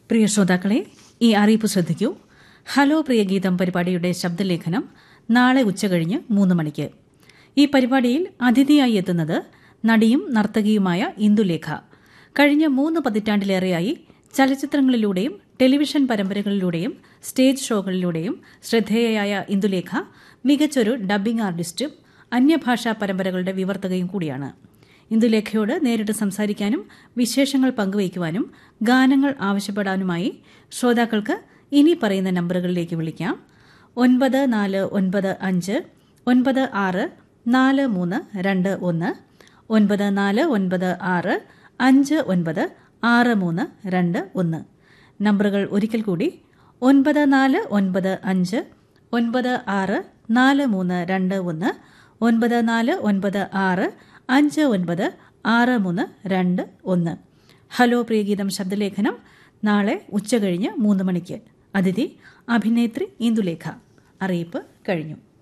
പ്രിയ ശ്രോതാക്കളെ ഈ അറിയിപ്പ് ശ്രദ്ധിക്കൂ ഹലോ പ്രിയ ഗീതം പരിപാടിയുടെ ശബ്ദലേഖനം നാളെ ഉച്ചകഴിഞ്ഞ് മൂന്ന് മണിക്ക് ഈ പരിപാടിയിൽ അതിഥിയായി എത്തുന്നത് നടിയും നർത്തകിയുമായ ഇന്ദുലേഖ കഴിഞ്ഞ മൂന്ന് പതിറ്റാണ്ടിലേറെയായി ചലച്ചിത്രങ്ങളിലൂടെയും ടെലിവിഷൻ പരമ്പരകളിലൂടെയും സ്റ്റേജ് ഷോകളിലൂടെയും ശ്രദ്ധേയയായ ഇന്ദുലേഖ മികച്ചൊരു ഡബ്ബിംഗ് ആർട്ടിസ്റ്റും അന്യഭാഷാ പരമ്പരകളുടെ വിവർത്തകയും കൂടിയാണ് ഇന്ദുലേഖയോട് നേരിട്ട് സംസാരിക്കാനും വിശേഷങ്ങൾ പങ്കുവയ്ക്കുവാനും ഗാനങ്ങൾ ആവശ്യപ്പെടാനുമായി ശ്രോതാക്കൾക്ക് ഇനി പറയുന്ന നമ്പറുകളിലേക്ക് വിളിക്കാം ഒൻപത് നാല് ഒൻപത് അഞ്ച് ഒൻപത് ആറ് നാല് മൂന്ന് രണ്ട് ഒന്ന് ഒൻപത് നാല് ഒൻപത് ആറ് അഞ്ച് ഒൻപത് ആറ് മൂന്ന് രണ്ട് ഒന്ന് നമ്പറുകൾ ഒരിക്കൽ കൂടി ഒൻപത് നാല് ഒൻപത് അഞ്ച് ഒൻപത് ആറ് നാല് മൂന്ന് രണ്ട് ഒന്ന് ഒൻപത് നാല് ഒൻപത് ആറ് അഞ്ച് ഒൻപത് ആറ് മൂന്ന് രണ്ട് ഒന്ന് ഹലോ പ്രിയഗീതം ശബ്ദലേഖനം നാളെ ഉച്ചകഴിഞ്ഞ് മൂന്ന് മണിക്ക് അതിഥി അഭിനേത്രി ഇന്ദുലേഖ അറിയിപ്പ് കഴിഞ്ഞു